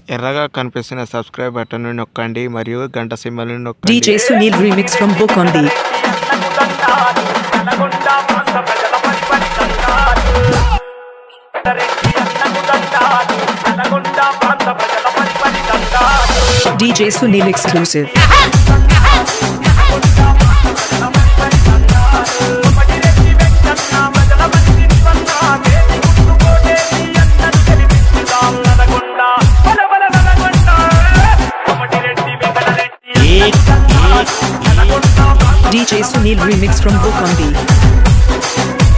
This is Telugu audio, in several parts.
ఎర్రగా కనిపిస్తున్న సబ్స్క్రైబ్ బటన్ నొక్కండి మరియు గంట సింబల్ నొక్కండి DJ Sunil remix from Book on the DJ Sunil exclusive. DJ Sunil remix from Book on the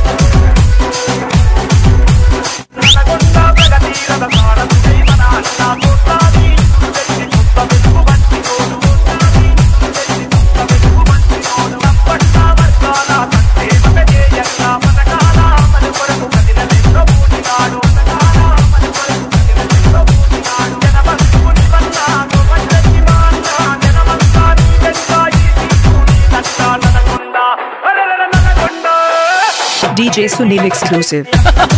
DJ Sunil exclusive.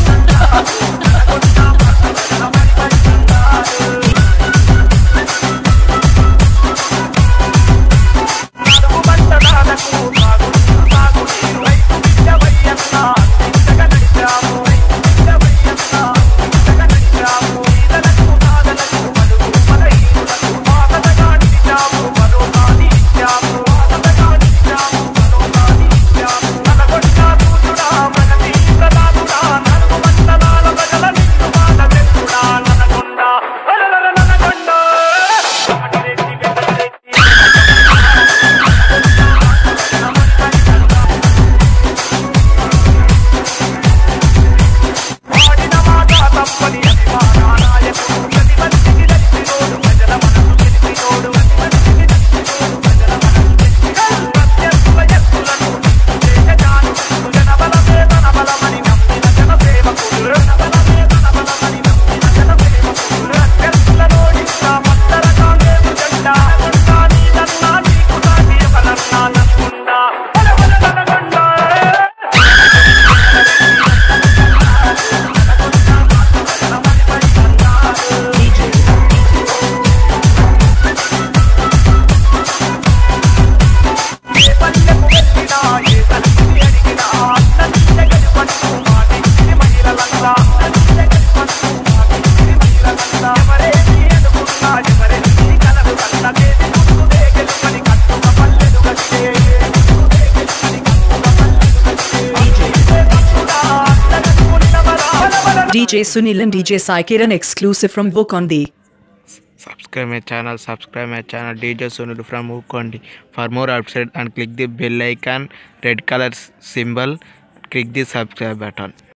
DJ Sunil and DJ Sai Kiran exclusive from Book on the subscribe my channel subscribe my channel dj sunil from Ukondi for more updates and click the bell icon red color symbol click the subscribe button